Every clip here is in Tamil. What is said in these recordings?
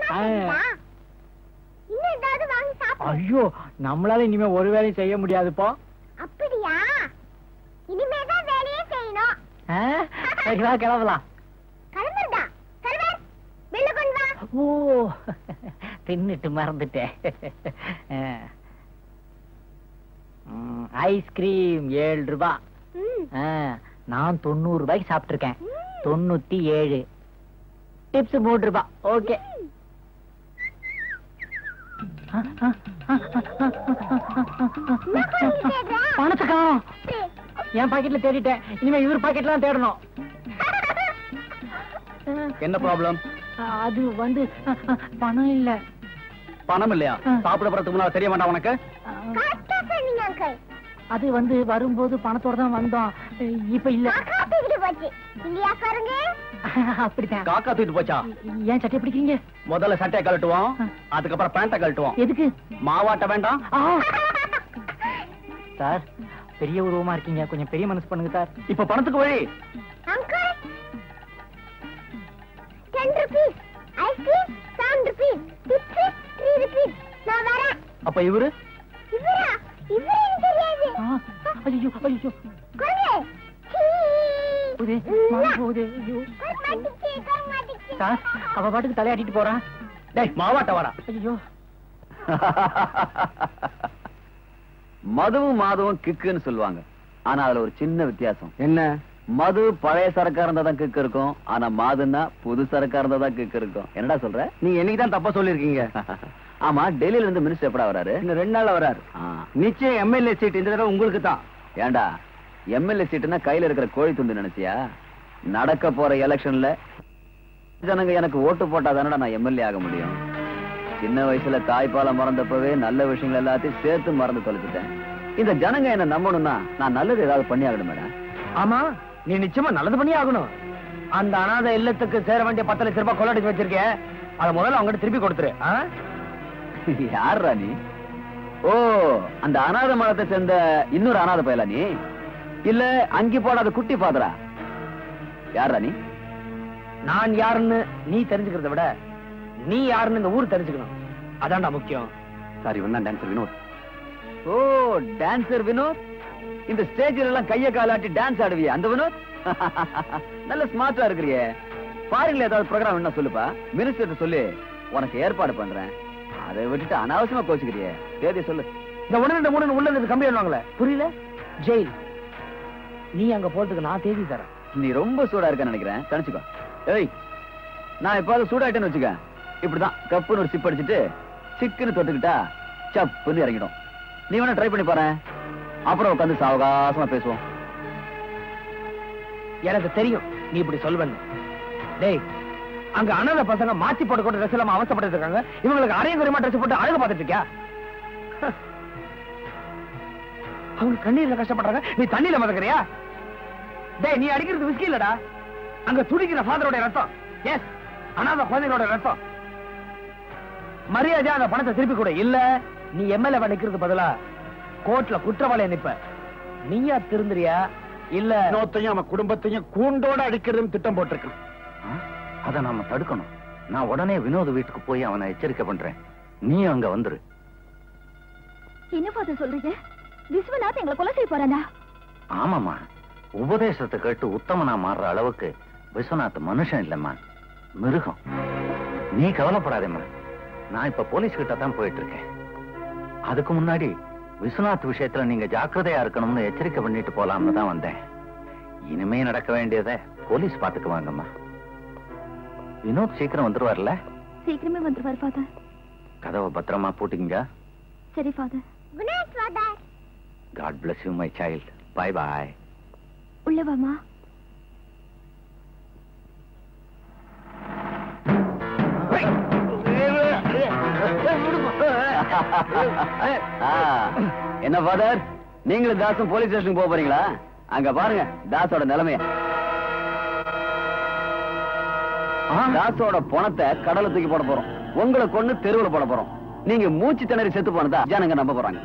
சாப்பிட்டீங்களா? இன்னும் ஏதாவது வாங்கி சாப்பிடு ஐயோ நம்மளால இனிமே ஒரு வேலையும் செய்ய முடியாதுப்பா அப்படியா இனிமேதான் வேலையே செய்யணும் ஆ? சரிங்களா கிளம்பலாம் கிளம்புறதா கல்வர் வெளில கொண்டு வா ஓ தின்னுட்டு மறந்துட்டேன் ம், ஐஸ்கிரீம் ஏழு ரூபா ம். ஆ, நான் தொண்ணூறு ரூபாய்க்கு சாப்பிட்டிருக்கேன் தொண்ணூத்தி ஏழு டிப்ஸ் மூணு ரூபா ஓகே என்ன பண்ணி தேடுற? பணத்தை காணோம் என் பாக்கெட்ல தேடிட்டேன் இனிமே இவர் பாக்கெட்லாம் தேடணும் என்ன ப்ராப்ளம் அது வந்து பணம் இல்ல பணம் இல்லையா ஆ. சாப்பிட போறதுக்கு முன்னால தெரிய வேண்டாம் உனக்கு கரெக்டா சொன்னீங்க அங்கிள் அது வந்து வரும்போது பணத்தோட தான் வந்தோம் இப்ப இல்ல காக்கா தூக்கிட்டு போச்சு இல்லையா பாருங்க அப்படித்தான் காக்கா தூக்கிட்டு போச்சா ஏன் சட்டை பிடிக்கிறீங்க முதல்ல சட்டையை கழட்டுவோம் ஆ. அதுக்கப்புறம் பேண்ட்டை கழட்டுவோம் எதுக்கு மாவாட்ட வேண்டாம் ஆ! சார் பெரிய உருவமா இருக்கீங்க கொஞ்சம் பெரிய மனசு பண்ணுங்க சார் இப்ப பணத்துக்கு வழி uncle ten rupees ice cream seven rupees tips three rupees நான் வரேன் அப்ப இவரு இவரா இவரேன்னு தெரியாது ஆ, ஐயோ ஐயோ குரங்கு சீ. போகுதே, மாமா போகுதே, ஐயோ. கருமாட்டிச்சு, கருமாட்டிச்சு. சார் அவ பாட்டுக்கு தலையாட்டிட்டு போறான் டேய் மாவாட்ட வாடா ஐயோ மதுவும் மாதவும் கிக்குன்னு சொல்லுவாங்க ஆனா அதுல ஒரு சின்ன வித்தியாசம் என்ன மது பழைய சரக்கா இருந்தா தான் கிக்கு இருக்கும் ஆனா மாதுன்னா புது சரக்கா இருந்தா தான் கிக்கு இருக்கும் என்னடா சொல்ற நீ என்னைக்கு தான் தப்பா சொல்லிருக்கீங்க ஆமா டெல்லியில இருந்து மினிஸ்டர் எப்படா வராரு இன்னும் ரெண்டு நாள்ல வராரு ஆ, நிச்சயம் எம்எல்ஏ சீட் இந்த தடவை உங்களுக்கு தான் ஏன்டா எம்எல்ஏ சீட்டுனா கையில இருக்கிற கோழி துண்டு நினைச்சியா நடக்க போற எலெக்ஷன்ல ஜனங்க எனக்கு ஓட்டு போட்டா தானடா நான் எம்எல்ஏ ஆக முடியும் சின்ன வயசுல தாய்ப்பாலை மறந்தப்பவே நல்ல விஷயங்கள் எல்லாத்தையும் சேர்த்து மறந்து தொலைச்சிட்டேன் இந்த ஜனங்க என்ன நம்பணும்னா நான் நல்லது ஏதாவது பண்ணி ஆகணும் மேடம் ஆமா நீ நிச்சயமா நல்லது பண்ணி ஆகணும் அந்த அனாதை இல்லத்துக்கு சேர வேண்டிய பத்து லட்சம் ரூபாய் கொள்ளடிச்சு வச்சிருக்க அத முதல்ல அவங்ககிட்ட திருப்பி கொடுத்துரு ஆ? யார்ரா நீ ஓ அந்த அநாத மதத்தை சேர்ந்த இன்னொரு அநாத பயலா நீ இல்ல அங்கி போடாத குட்டி பாதரா யார்ரா நீ நான் யாருன்னு நீ தெரிஞ்சுக்கிறத விட நீ யாருன்னு இந்த ஊர் தெரிஞ்சுக்கணும் அதான்டா முக்கியம் சாரி வந்தா டான்சர் வினோத் ஓ டான்சர் வினோத் இந்த ஸ்டேஜ்ல எல்லாம் கைய காலாட்டி டான்ஸ் ஆடுவியே அந்த வினோத் நல்ல ஸ்மார்ட்டா இருக்கிறியே ஃபாரின்ல ஏதாவது ப்ரோக்ராம் என்ன சொல்லுப்பா மினிஸ்டர் சொல்லி உனக்கு ஏற்பாடு பண்றேன் அதை விட்டுட்டு அனாவசியமா கோச்சுக்கிறியே தேதியை சொல்லு இந்த ஒண்ணு ரெண்டு மூணு உள்ள இருந்து கம்பி பண்ணுவாங்களே புரியல ஜெயில் நீ அங்க போறதுக்கு நான் தேதி தரேன் நீ ரொம்ப சூடா இருக்க நினைக்கிறேன் தனிச்சுக்கோ ஏய் நான் எப்பாவது சூடாயிட்டேன்னு வச்சுக்க இப்படிதான் கப்புன்னு ஒரு சிப் அடிச்சுட்டு சிக்குன்னு தொட்டுக்கிட்டா சப்புன்னு இறங்கிடும் நீ வேணா ட்ரை பண்ணி பாரு அப்புறம் உட்காந்து சாவகாசமா பேசுவோம் எனக்கு தெரியும் நீ இப்படி சொல்வேன்னு டேய் அங்க அனாதை பசங்க மாத்தி போட்டு கொண்டு ட்ரெஸ் இல்லாம அவசப்பட்டு இருக்காங்க இவங்களுக்கு அரையும் குறையமா ட்ரெஸ் போட்டு அழகு பார்த்துட்டு இருக்கியா அவங்க கண்ணீர்ல கஷ்டப்படுறாங்க நீ தண்ணியில மதக்கிறியா டேய் நீ அடிக்கிறது விஸ்கி இல்லடா அங்க துடிக்கிற ஃபாதரோட ரத்தம் எஸ் அனாதை குழந்தைகளோட ரத்தம் மரியாதையா அந்த பணத்தை திருப்பி கொடு இல்ல நீ எம்எல்ஏ நிக்கிறது பதிலா கோர்ட்ல குற்றவாளியா நிப்ப நீயா திருந்துறியா இல்ல இன்னொருத்தையும் அவன் குடும்பத்தையும் கூண்டோட அடிக்கிறதுன்னு திட்டம் போட்டிருக்கான் அதை நாம தடுக்கணும் நான் உடனே வினோத் வீட்டுக்கு போய் அவனை எச்சரிக்கை பண்றேன் நீ அங்க வந்துரு என்ன ஃபாதர் சொல்றீங்க விஸ்வநாத் எங்களை கொலை செய்ய போறானா ஆமாமா உபதேசத்தை கேட்டு உத்தமனா மாறுற அளவுக்கு விஸ்வநாத் மனுஷன் இல்லம்மா மிருகம் நீ கவலைப்படாதேம்மா நான் இப்ப போலீஸ் கிட்ட தான் போயிட்டு இருக்கேன் அதுக்கு முன்னாடி விஸ்வநாத் விஷயத்துல நீங்க ஜாக்கிரதையா இருக்கணும்னு எச்சரிக்கை பண்ணிட்டு போலாம்னு தான் வந்தேன் இனிமே நடக்க வேண்டியதை போலீஸ் பாத்துக்குவாங்கம்மா வினோத் சீக்கிரம் வந்துருவார்ல சீக்கிரமே வந்துருவார் ஃபாதர் கதவை பத்திரமா பூட்டிங்க சரி father good night father God bless you my child bye bye உள்ள வாமா என்ன ஃபாதர் நீங்களும் தாசும் போலீஸ் ஸ்டேஷனுக்கு போக போறீங்களா அங்க பாருங்க தாஸோட நிலைமைய தாஸோட பணத்தை கடலை தூக்கி போட போறோம் உங்களை கொண்டு தெருவுல போட போறோம் நீங்க மூச்சு திணறி செத்து போனதா ஜனங்க நம்ப போறாங்க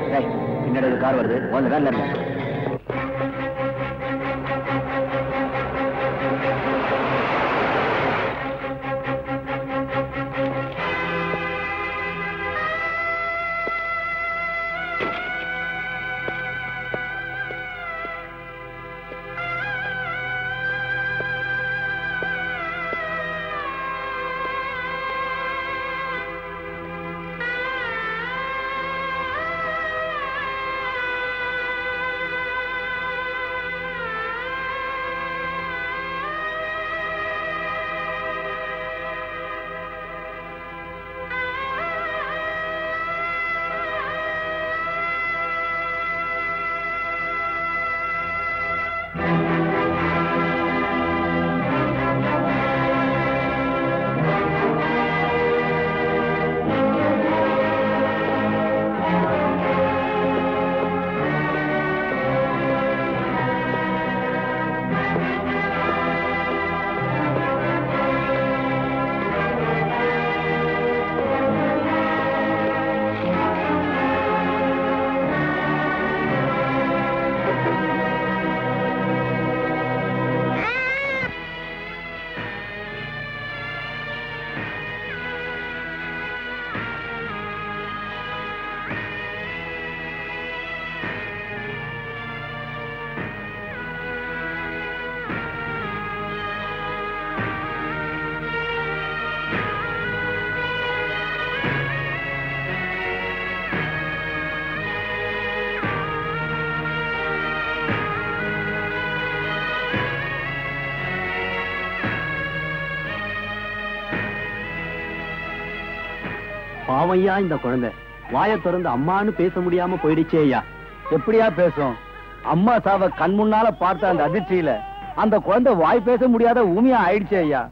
பின்னாடி ஒரு கார் வருது முதல்ல வேலை இருங்க பாவையா இந்த குழந்தை வாயை திறந்து அம்மான்னு பேச முடியாம போயிடுச்சே ஐயா எப்படியா பேசும் அம்மா சாவ கண் முன்னால பார்த்த அந்த அதிர்ச்சியில அந்த குழந்தை வாய் பேச முடியாத ஊமியா ஆயிடுச்சே ஐயா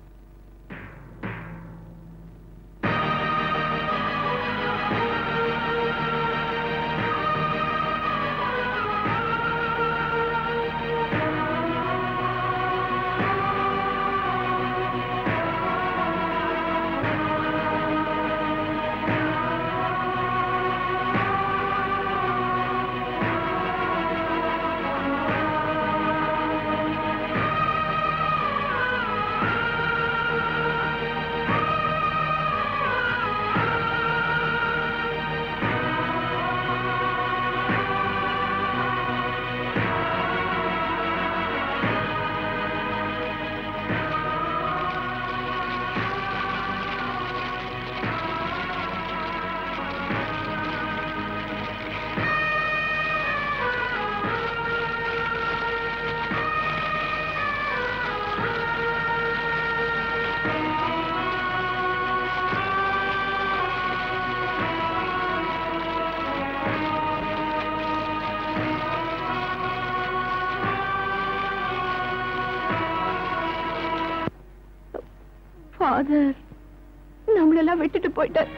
ஃபாதர் நம்மளெல்லாம் விட்டுட்டு போயிட்டார்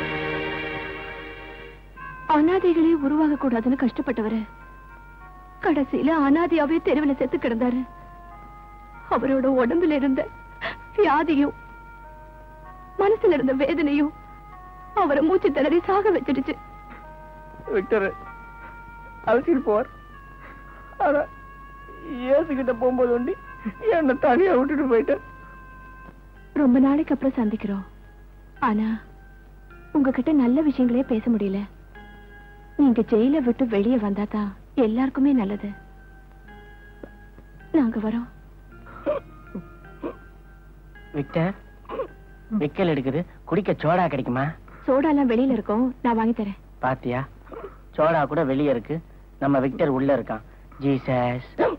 அனாதைகளே உருவாக கூடாதுன்னு கஷ்டப்பட்டவரு கடைசியில அனாதையாவே தெருவில் செத்து கிடந்தாரு அவரோட உடம்புல இருந்த வியாதியும் மனசுல இருந்த வேதனையும் அவரை மூச்சு திணறி சாக வச்சிடுச்சு விக்டர் அழைச்சிட்டு போவார் ஆனா ஏசுகிட்ட போகும்போது ஒண்டி என்ன தனியா விட்டுட்டு போயிட்டேன் ரொம்ப நாளைக்கு அப்புறம் சந்திக்கிறோம் ஆனா உங்ககிட்ட நல்ல விஷயங்களே பேச முடியல நீங்க ஜெயில விட்டு வெளியே வந்தாதான் எல்லாருக்குமே நல்லது நாங்க வரோம் விக்டர் விக்கல் எடுக்குது குடிக்க சோடா கிடைக்குமா சோடாலாம் வெளியில இருக்கும் நான் வாங்கி தரேன் பாத்தியா சோடா கூட வெளியே இருக்கு நம்ம விக்டர் உள்ள இருக்கான் ஜீசஸ்